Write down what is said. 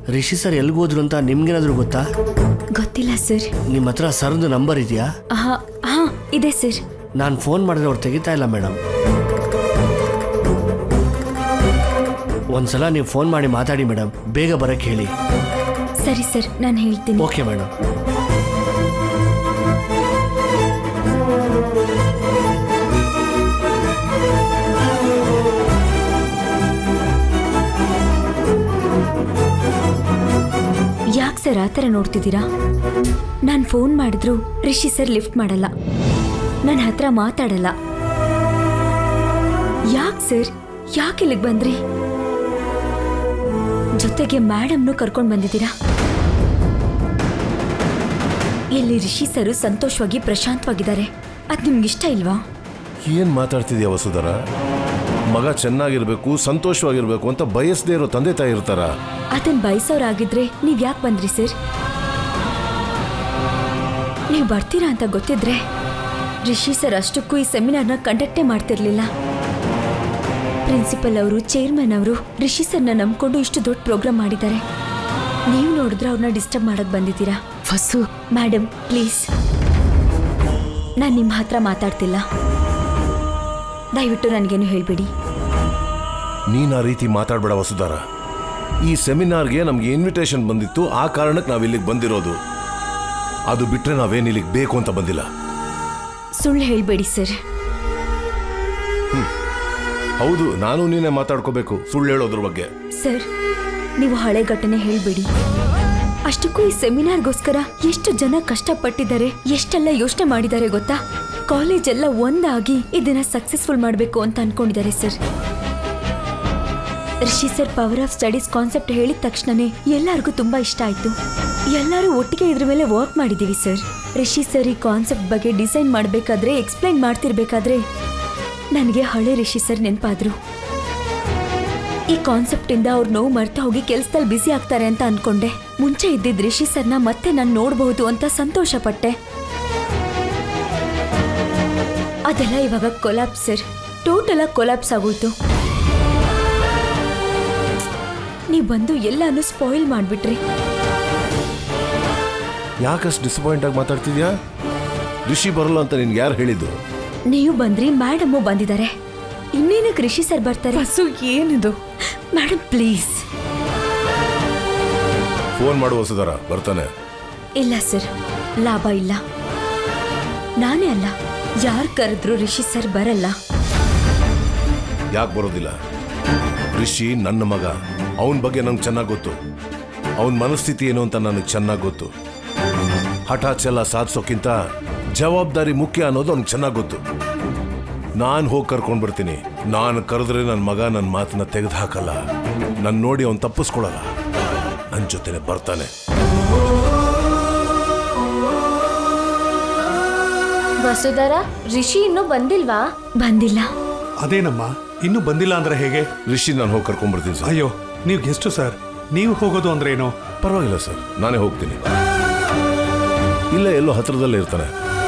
Rishi sir ಎಲ್ಲಿಗೆ ಹೋದ್ರು ಅಂತ ನಿಮ್ಗೇನಾದ್ರೂ ಗೊತ್ತಾ ಗೊತ್ತಿಲ್ಲ ಸರ್ ನಿಮ್ಮ ಹತ್ರ ಸರ್ದು ನಂಬರ್ ಇದೆಯಾ ಹಾ ಹಾ ಇದೆ ಸರ್ ನಾನು ಫೋನ್ ಮಾಡಿದ್ರೆ ಅವ್ರು ತೆಗಿತಾ ಇಲ್ಲ ಮೇಡಮ್ ಒಂದ್ಸಲ ನೀವು ಫೋನ್ ಮಾಡಿ ಮಾತಾಡಿ ಮೇಡಮ್ ಬೇಗ ಬರಕ್ಕೆ ಹೇಳಿ ಸರಿ ಸರ್ ನಾನು ಹೇಳ್ತೀನಿ ಓಕೆ ಮೇಡಮ್ ಯಾಕೆ ಸರ್ ಆ ಥರ ನೋಡ್ತಿದ್ದೀರಾ ನಾನು ಫೋನ್ ಮಾಡಿದ್ರು ರಿಷಿ ಸರ್ ಲಿಫ್ಟ್ ಮಾಡಲ್ಲ ನನ್ನ ಹತ್ರ ಮಾತಾಡಲ್ಲ ಯಾಕೆ ಸರ್ ಯಾಕೆ ಇಲ್ಲಿಗೆ ಬಂದ್ರಿ ಜೊತೆಗೆ ಮೇಡಮ್ನು ಕರ್ಕೊಂಡು ಬಂದಿದ್ದೀರಾ ಇಲ್ಲಿ ರಿಷಿ ಸರ್ ಸಂತೋಷವಾಗಿ ಪ್ರಶಾಂತವಾಗಿದ್ದಾರೆ ಅದು ನಿಮ್ಗೆ ಇಷ್ಟ ಇಲ್ವಾ ಏನ್ ಮಾತಾಡ್ತಿದ್ಯಾ ವಸುಧರ ಮಗ ಚೆನ್ನಾಗಿರ್ಬೇಕು ಸಂತೋಷವಾಗಿರ್ಬೇಕು ಅಂತ ಬಯಸದೇ ಇರೋ ತಂದೆ ತಾಯಿ ಇರ್ತಾರ ಅದನ್ನ ಬಯಸೋರಾಗಿದ್ರೆ ನೀವ್ ಯಾಕೆ ಬಂದ್ರಿ ಸರ್ ನೀವು ಬರ್ತೀರಾ ಅಂತ ಗೊತ್ತಿದ್ರೆ ರಿಷಿ ಸರ್ ಅಷ್ಟಕ್ಕೂ ಈ ಸೆಮಿನಾರ್ನ ಕಂಡಕ್ಟೇ ಮಾಡ್ತಿರ್ಲಿಲ್ಲ ಪ್ರಿನ್ಸಿಪಲ್ ಅವರು ಚೇರ್ಮನ್ ಅವರು ರಿಷಿ ಸರ್ನ ನಂಬ್ಕೊಂಡು ಇಷ್ಟು ದೊಡ್ಡ ಪ್ರೋಗ್ರಾಮ್ ಮಾಡಿದ್ದಾರೆ ನೀವು ನೋಡಿದ್ರೆ ಅವ್ರನ್ನ ಡಿಸ್ಟರ್ಬ್ ಮಾಡಕ್ ಬಂದಿದ್ದೀರಾ ವಸು ಮೇಡಮ್ ಪ್ಲೀಸ್ ನಾನು ನಿಮ್ಮ ಹತ್ರ ಮಾತಾಡ್ತಿಲ್ಲ ದಯವಿಟ್ಟು ನನಗೇನು ಹೇಳ್ಬೇಡಿ ನೀನ್ ಆ ರೀತಿ ಮಾತಾಡ್ಬೇಡ ವಸುಧಾರ ಈ ಸೆಮಿನಾರ್ಗೆ ನಮ್ಗೆ ಇನ್ವಿಟೇಷನ್ ಬಂದಿತ್ತು ಆ ಕಾರಣಕ್ಕೆ ನಾವ್ ಇಲ್ಲಿಗೆ ಬಂದಿರೋದು ಅದು ಬಿಟ್ರೆ ನಾವೇನ್ ಇಲ್ಲಿಗೆ ಬೇಕು ಅಂತ ಬಂದಿಲ್ಲ ಸುಳ್ಳು ಹೇಳ್ಬೇಡಿ ಸರ್ ಹೌದು ನಾನು ನೀನೇ ಮಾತಾಡ್ಕೋಬೇಕು ಸುಳ್ಳು ಹೇಳೋದ್ರ ಬಗ್ಗೆ ಸರ್ ನೀವು ಹಳೆ ಘಟನೆ ಹೇಳ್ಬೇಡಿ ಅಷ್ಟಕ್ಕೂ ಈ ಸೆಮಿನಾರ್ಗೋಸ್ಕರ ಎಷ್ಟು ಜನ ಕಷ್ಟಪಟ್ಟಿದ್ದಾರೆ ಎಷ್ಟೆಲ್ಲ ಯೋಚನೆ ಮಾಡಿದ್ದಾರೆ ಗೊತ್ತಾ ಕಾಲೇಜ್ ಎಲ್ಲ ಒಂದಾಗಿ ಇದನ್ನ ಸಕ್ಸಸ್ಫುಲ್ ಮಾಡಬೇಕು ಅಂತ ಅನ್ಕೊಂಡಿದ್ದಾರೆ sir Rishi sir power of studies concept ಹೇಳಿದ ತಕ್ಷಣನೇ ಎಲ್ಲರಿಗೂ ತುಂಬಾ ಇಷ್ಟ ಆಯ್ತು ಎಲ್ಲರೂ ಒಟ್ಟಿಗೆ ಇದ್ರ ಮೇಲೆ ವರ್ಕ್ ಮಾಡಿದೀವಿ ಸರ್ ರಿಷಿ ಸರ್ ಈ ಕಾನ್ಸೆಪ್ಟ್ ಬಗ್ಗೆ ಡಿಸೈನ್ ಮಾಡಬೇಕಾದ್ರೆ ಎಕ್ಸ್ಪ್ಲೈನ್ ಮಾಡ್ತಿರ್ಬೇಕಾದ್ರೆ ನನಗೆ ಹಳೆ ರಿಷಿ ಸರ್ ನೆನಪಾದ್ರು ಈ ಕಾನ್ಸೆಪ್ಟ್ ಇಂದ ಅವ್ರು ನೋವು ಮರ್ತಾ ಹೋಗಿ ಕೆಲ್ಸದಲ್ಲಿ ಬ್ಯುಸಿ ಆಗ್ತಾರೆ ಅಂತ ಅನ್ಕೊಂಡೆ ಮುಂಚೆ ಇದ್ದಿದ್ ರಿಷಿ ಸರ್ನ ಮತ್ತೆ ನಾನು ನೋಡಬಹುದು ಅಂತ ಸಂತೋಷ ಪಟ್ಟೆ ಅದೆಲ್ಲ ಇವಾಗ ಕೊಲಾಪ್ಸ್ ಸರ್ ಟೋಟಲ್ ಆಗಿ ಕೊಲಾಪ್ಸ್ ಆಗೋಯ್ತು ನೀವ್ ಬಂದು ಎಲ್ಲಾನು ಸ್ಪಾಯಿಲ್ ಮಾಡ್ಬಿಟ್ರಿ ಯಾಕಷ್ಟು ಡಿಸಪಾಯಿಂಟ್ ಆಗಿ ಮಾತಾಡ್ತಿದ್ಯಾ ಋಷಿ ಬರಲ್ಲ ಅಂತ ನಿನ್ಗೆ ಯಾರು ಹೇಳಿದ್ದು ನೀವು ಬಂದ್ರಿ ಮೇಡಮ್ಮು ಬಂದಿದ್ದಾರೆ ಇನ್ನೇನಕ್ಕೆ ರಿಷಿ ಸರ್ ಬರ್ತಾರೆ ವಸು ಏನಿದು ಮೇಡಮ್ ಪ್ಲೀಸ್ ಫೋನ್ ಮಾಡು ವಸುಧಾರ ಬರ್ತಾನೆ ಇಲ್ಲ ಸರ್ ಲಾಭ ಇಲ್ಲ ನಾನೇ ಅಲ್ಲ ಯಾರು ಕರೆದ್ರು ರಿಷಿ ಸರ್ ಬರಲ್ಲ ಯಾಕೆ ಬರೋದಿಲ್ಲ ಋಷಿ ನನ್ನ ಮಗ ಅವನ ಬಗ್ಗೆ ನಂಗೆ ಚೆನ್ನಾಗಿ ಗೊತ್ತು ಅವನ ಮನಸ್ಥಿತಿ ಏನು ಅಂತ ನನಗೆ ಚೆನ್ನಾಗಿ ಗೊತ್ತು ಹಠಾತ್ ಎಲ್ಲ ಸಾಧಿಸೋಕ್ಕಿಂತ ಜವಾಬ್ದಾರಿ ಮುಖ್ಯ ಅನ್ನೋದು ಅವ್ನಿಗೆ ಚೆನ್ನಾಗಿ ಗೊತ್ತು ನಾನು ಹೋಗಿ ಕರ್ಕೊಂಡು ಬರ್ತೀನಿ ನಾನು ಕರೆದ್ರೆ ನನ್ನ ಮಗ ನನ್ನ ಮಾತನ್ನ ತೆಗೆದು ಹಾಕಲ್ಲ ನನ್ನ ನೋಡಿ ಅವನು ತಪ್ಪಿಸ್ಕೊಳಲ್ಲ ನನ್ನ ಜೊತೆನೆ ಬರ್ತಾನೆ ವಸುಧರ ರಿಷಿ ಇನ್ನೂ ಬಂದಿಲ್ವಾ ಬಂದಿಲ್ಲ ಅದೇನಮ್ಮ ಇನ್ನೂ ಬಂದಿಲ್ಲ ಅಂದ್ರೆ ಹೇಗೆ ಋಷಿ ನಾನು ಹೋಗಿ ಕರ್ಕೊಂಡು ಬರ್ತೀನಿ ಸರ್ ಅಯ್ಯೋ ನೀವು ಗೆಸ್ಟು ಸರ್ ನೀವು ಹೋಗೋದು ಅಂದ್ರೆ ಏನು ಪರವಾಗಿಲ್ಲ ಸರ್ ನಾನೇ ಹೋಗ್ತೀನಿ ಇಲ್ಲ ಎಲ್ಲೋ ಹತ್ರದಲ್ಲೇ ಇರ್ತಾನೆ